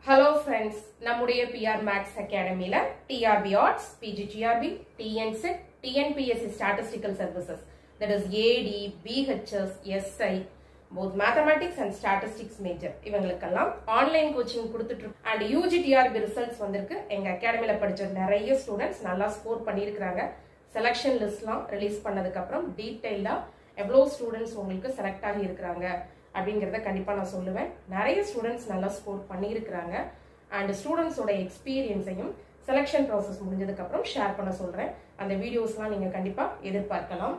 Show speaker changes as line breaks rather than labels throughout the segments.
hello friends நம்முடைய BR max அகாடமியில் TRB arts PGTRB TNSET TNPSC statistical services that is AD BHS SI both mathematics and statistics major இவங்களுக்கெல்லாம் online coaching கொடுத்துட்டு and UG TRB results வந்திருக்கு எங்க அகாடமியில் படிச்ச நிறைய ஸ்டூடெண்ட்ஸ் நல்லா ஸ்கோர் பண்ணியிருக்கிறாங்க செலெக்ஷன் லிஸ்ட்லாம் ரிலீஸ் பண்ணதுக்கு அப்புறம் டீட்டெயிலாக எவ்வளோ ஸ்டூடெண்ட்ஸ் உங்களுக்கு செலக்ட் ஆகி இருக்கிறாங்க அப்படிங்கிறத கண்டிப்பாக நான் சொல்லுவேன் நிறைய ஸ்டூடெண்ட்ஸ் நல்லா ஸ்கோர் பண்ணியிருக்கிறாங்க அண்ட் ஸ்டூடெண்ட்ஸோட எக்ஸ்பீரியன்ஸையும் செலெக்ஷன் ப்ராசஸ் முடிஞ்சதுக்கப்புறம் ஷேர் பண்ண சொல்கிறேன் அந்த வீடியோஸ்லாம் நீங்கள் கண்டிப்பாக எதிர்பார்க்கலாம்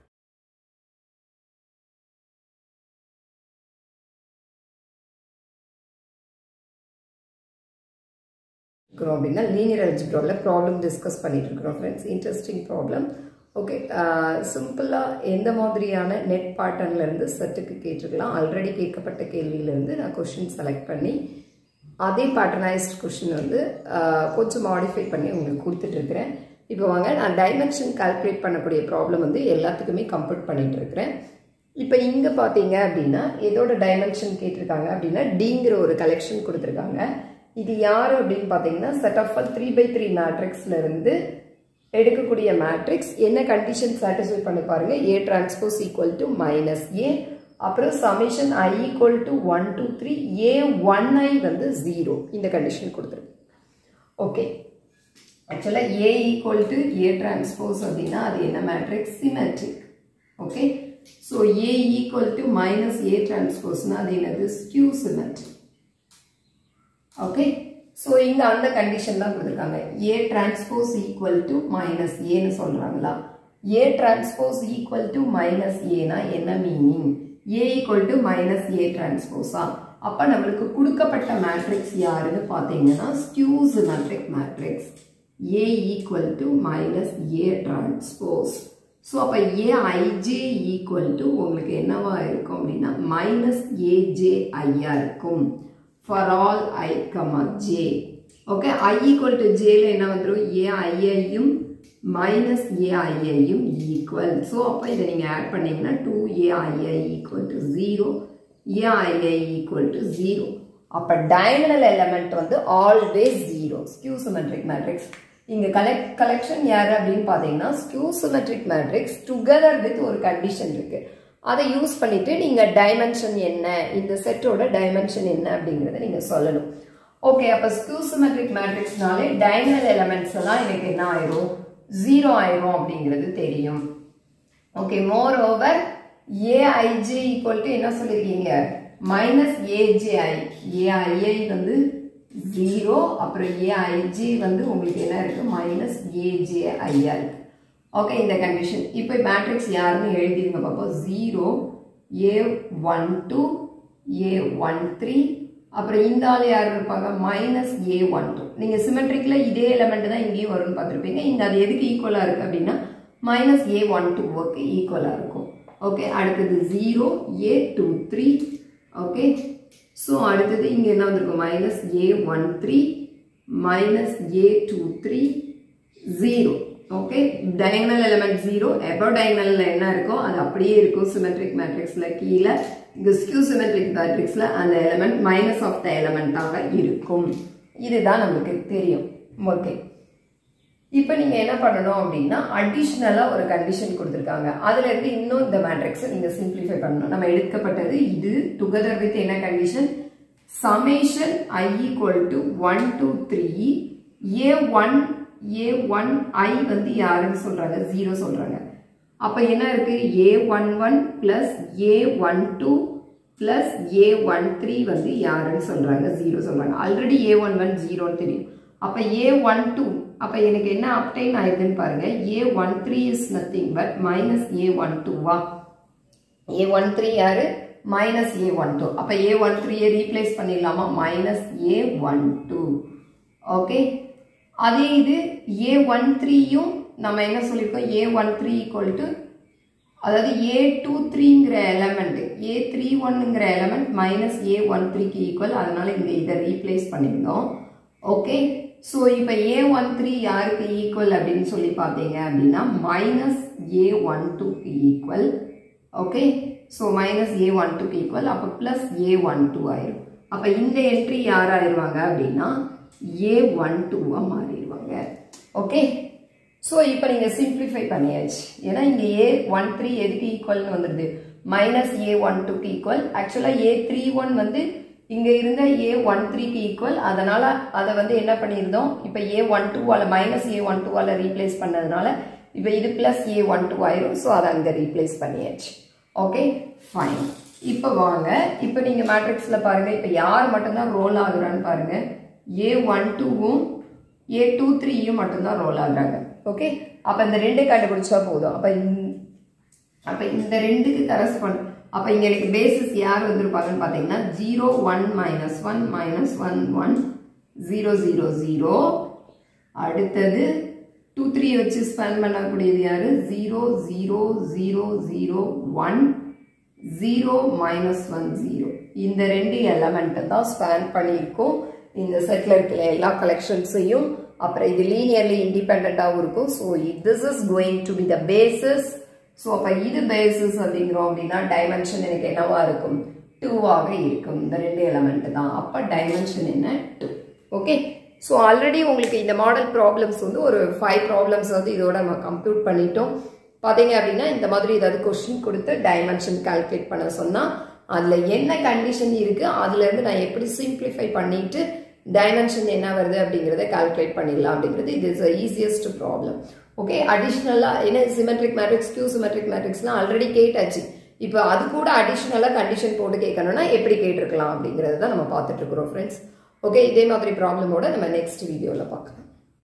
இருக்கிறோம் அப்படின்னா லீனியர் அல்ஜிப்ராவில் ப்ராப்ளம் டிஸ்கஸ் பண்ணிட்டு இருக்கிறோம் ஃப்ரெண்ட்ஸ் இன்ட்ரெஸ்டிங் ப்ராப்ளம் ஓகே சிம்பிளாக எந்த மாதிரியான நெட் பேட்டர்ன்லேருந்து செட்டுக்கு கேட்டிருக்கலாம் ஆல்ரெடி கேட்கப்பட்ட கேள்வியிலேருந்து நான் கொஷின் செலக்ட் பண்ணி அதே பேட்டர்னைஸ்ட் கொஷின் வந்து கொஞ்சம் மாடிஃபை பண்ணி உங்களுக்கு கொடுத்துட்ருக்கிறேன் இப்போ வாங்க நான் டைமென்ஷன் கால்குலேட் பண்ணக்கூடிய ப்ராப்ளம் வந்து எல்லாத்துக்குமே கம்ப்ளீட் பண்ணிட்டு இருக்கிறேன் இப்போ இங்கே பார்த்தீங்க அப்படின்னா எதோட டைமென்ஷன் கேட்டிருக்காங்க அப்படின்னா டிங்கிற ஒரு கலெக்ஷன் கொடுத்துருக்காங்க இது யார் அப்படின்னு பார்த்தீங்கன்னா set of three by three மேட்ரிக்ஸ்ல இருந்து எடுக்கக்கூடிய மேட்ரிக்ஸ் என்ன கண்டிஷன் சாட்டிஸ்ஃபை பண்ணி பாருங்க A transpose equal to minus A அப்புறம் summation I equal to one two three A one I வந்து ஜீரோ இந்த கண்டிஷன் கொடுத்துருக்கு ஓகே ஆக்சுவலாக A equal to A transpose அப்படின்னா அது என்ன matrix symmetric okay so A equal to minus A டிரான்ஸ்போஸ்னா அது என்னது ஸ்கியூ சிமெட்ரிக் ஓகே ஸோ இங்கே அந்த கண்டிஷன் தான் கொடுத்துருக்காங்க A transpose equal to minus ஏன்னு சொல்கிறாங்களா A transpose equal to minus ஏனா என்ன meaning A equal to minus A டிரான்ஸ்போஸா அப்போ நம்மளுக்கு கொடுக்கப்பட்ட மேட்ரிக்ஸ் யாருன்னு பார்த்தீங்கன்னா skew symmetric matrix A equal to minus A transpose so அப்போ ஏ ஐஜே ஈக்குவல் டு உங்களுக்கு என்னவா இருக்கும் அப்படின்னா மைனஸ் ஏஜே ஐயா இருக்கும் for all I comma J okay I equal to ஜேல என்ன வந்துடும் ஏ ஐயையும் மைனஸ் ஏ ஐயையும் ஈக்குவல் ஸோ அப்போ இதை நீங்கள் ஆட் பண்ணீங்கன்னா two A II equal to zero A II equal to zero அப்போ டயகனல் எலமெண்ட் வந்து always zero skew symmetric matrix இங்கே கலெக்ட் கலெக்ஷன் யார் அப்படின்னு பார்த்தீங்கன்னா skew symmetric matrix together with ஒரு கண்டிஷன் இருக்குது அதை யூஸ் பண்ணிட்டு நீங்க டைமென்ஷன் என்ன இந்த செட்டோட டைமென்ஷன் என்ன அப்படிங்கறத நீங்க சொல்லணும் ஓகே அப்ப ஸ்கியூசிமெட்ரிக் மேட்ரிக்ஸ்னாலே டைனல் எலமெண்ட்ஸ் எல்லாம் எனக்கு என்ன ஆயிரும் ஜீரோ ஆயிரும் அப்படிங்கிறது தெரியும் okay moreover AIJ equal to என்ன சொல்லியிருக்கீங்க மைனஸ் ஏஜேஐ ஏஐஐ வந்து ஜீரோ அப்புறம் ஏஐஜே வந்து உங்களுக்கு என்ன இருக்கு மைனஸ் ஏஜேஐயா இருக்கு ஓகே இந்த கண்டிஷன் இப்போ மேட்ரிக்ஸ் யாருன்னு எழுதிருங்க பார்ப்போம் zero A one two A one three அப்புறம் இந்த ஆள் யார் இருப்பாங்க மைனஸ் ஏ ஒன் டூ நீங்கள் சிமெட்ரிக்கில் இதே எலமெண்ட் தான் இங்கேயும் வரும்னு பார்த்துருப்பீங்க இங்கே அது எதுக்கு ஈக்குவலாக இருக்குது அப்படின்னா மைனஸ் ஏ ஒன் டூவுக்கு ஈக்குவலாக இருக்கும் ஓகே அடுத்தது zero A two three okay so அடுத்தது இங்கே என்ன வந்திருக்கும் minus A one three minus A two three zero okay diagonal element zero எபோ டயகனல்ல என்ன இருக்கோ அது அப்படியே இருக்கும் சிமெட்ரிக் மேட்ரிக்ஸ்ல கீழே இங்க ஸ்கியூ சிமெட்ரிக் மேட்ரிக்ஸ்ல அந்த எலமெண்ட் மைனஸ் ஆஃப் த எலமெண்டாக இருக்கும் இதுதான் நமக்கு தெரியும் ஓகே இப்போ நீங்க என்ன பண்ணணும் அப்படின்னா அடிஷ்னலா ஒரு கண்டிஷன் கொடுத்துருக்காங்க அதுல இருந்து இன்னும் இந்த மேட்ரிக்ஸை நீங்க சிம்பிளிஃபை பண்ணணும் நம்ம எடுக்கப்பட்டது இது டுகெதர் வித் என்ன condition summation I equal to one two three A one A one I வந்து யாருன்னு சொல்றாங்க ஜீரோ சொல்றாங்க அப்ப என்ன இருக்கு A one one plus A one two plus A one three வந்து யாருன்னு சொல்றாங்க ஜீரோ சொல்றாங்க ஆல்ரெடி ஏ ஒன் ஒன் ஜீரோன்னு தெரியும் அப்ப ஏ ஒன் டூ அப்ப எனக்கு என்ன அப்டைன் ஆயிருதுன்னு பாருங்க A one three is nothing but minus A one டூவா ஏ ஒன் த்ரீ யாரு மைனஸ் ஏ ஒன் டூ அப்ப ஏ ஒன் த்ரீயை ரீப்ளேஸ் பண்ணிடலாமா minus A one two okay அதே இது ஏ ஒன் த்ரீயும் நம்ம என்ன சொல்லியிருக்கோம் A one three equal to அதாவது ஏ டூ த்ரீங்கிற எலமெண்ட் ஏ த்ரீ ஒன்னுங்கிற எலமெண்ட் மைனஸ் ஏ ஒன் த்ரீக்கு ஈக்குவல் அதனால இங்கே இதை ரீப்ளேஸ் பண்ணியிருந்தோம் ஓகே ஸோ இப்போ ஏ ஒன் த்ரீ யாருக்கு ஈக்குவல் அப்படின்னு சொல்லி பார்த்தீங்க அப்படின்னா மைனஸ் ஏ ஒன் டூக்கு equal okay so minus A one டூக்கு ஈக்குவல் அப்போ ப்ளஸ் ஏ ஒன் டூ ஆயிரும் அப்ப இந்த என்ட்ரி யார் ஆயிருவாங்க அப்படின்னா ஏ ஒன் டூவா மாறிடுவாங்க ஓகே ஸோ இப்போ நீங்கள் சிம்பிளிஃபை பண்ணியாச்சு ஏன்னா இங்கே ஏ ஒன் த்ரீ எதுக்கு ஈக்குவல்னு வந்துடுது மைனஸ் ஏ ஒன் டூக்கு ஈக்குவல் ஆக்சுவலாக ஏ த்ரீ ஒன் வந்து இங்கே இருந்த ஏ ஒன் த்ரீக்கு ஈக்குவல் அதனால் அதை வந்து என்ன பண்ணியிருந்தோம் இப்போ ஏ ஒன் டூவால் மைனஸ் ஏ ஒன் டூவால் ரீப்ளேஸ் பண்ணதுனால இப்போ இது ப்ளஸ் ஏ ஒன் டூ ஆயிரும் ஸோ அதை அங்கே ரீப்ளேஸ் பண்ணியாச்சு ஓகே ஃபைன் இப்போ வாங்க இப்போ நீங்கள் மேட்ரிக்ஸில் பாருங்கள் இப்போ யார் மட்டும்தான் ரோல் ஆகுறான்னு பாருங்கள் ஏ ஒன் டூவும் ஏ டூ த்ரீயும் மட்டும்தான் ரோல் ஆகுறாங்க ஓகே அப்போ இந்த ரெண்டு கண்டுபிடிச்சா போதும் அப்போ அப்போ இந்த ரெண்டுக்கு கரஸ்பாண்ட் அப்போ இங்கே எனக்கு பேசிஸ் யார் வந்திருப்பாங்கன்னு பார்த்தீங்கன்னா zero one minus one minus one one zero zero zero அடுத்தது டூ த்ரீ வச்சு ஸ்பெண்ட் பண்ணக்கூடியது யாரு zero zero zero zero one zero minus one zero இந்த ரெண்டு எலமெண்ட்டை தான் ஸ்பேன் பண்ணியிருக்கோம் இந்த செட்டில் இருக்கிற எல்லா கலெக்ஷன்ஸையும் அப்புறம் இது லீனியர்லி இண்டிபெண்ட்டாகவும் இருக்கும் so this is going to be the basis so அப்போ இது பேசிஸ் அப்படிங்கிறோம் அப்படின்னா டைமென்ஷன் எனக்கு என்னவா இருக்கும் டூவாக இருக்கும் இந்த ரெண்டு எலமெண்ட் தான் அப்போ டைமென்ஷன் என்ன டூ ஓகே ஸோ ஆல்ரெடி உங்களுக்கு இந்த மாடல் ப்ராப்ளம்ஸ் வந்து ஒரு ஃபைவ் ப்ராப்ளம்ஸ் வந்து இதோட நம்ம கம்ப்யூட் பண்ணிட்டோம் பார்த்தீங்க அப்படின்னா இந்த மாதிரி ஏதாவது கொஸ்டின் கொடுத்து டைமென்ஷன் கால்குலேட் பண்ண சொன்னால் அதில் என்ன கண்டிஷன் இருக்குது அதுலேருந்து நான் எப்படி சிம்பிளிஃபை பண்ணிட்டு டைமென்ஷன் என்ன வருது அப்படிங்கிறத கால்குலேட் பண்ணிடலாம் அப்படிங்கிறது இது இஸ் ஈஸியஸ்ட் ப்ராப்ளம் ஓகே அடிஷ்னலாக என்ன சிமெட்ரிக் மேட்ரிக்ஸ் கியூ சிமெட்ரிக் மேட்ரிக்ஸ்லாம் ஆல்ரெடி கேட்டாச்சு இப்போ அது கூட அடிஷ்னலாக கண்டிஷன் போட்டு கேட்கணும்னா எப்படி கேட்டிருக்கலாம் அப்படிங்கிறது தான் நம்ம பார்த்துட்டு இருக்கிறோம் ஃப்ரெண்ட்ஸ் ஓகே இதே மாதிரி ப்ராப்ளமோட நம்ம நெக்ஸ்ட் வீடியோவில் பார்க்கலாம்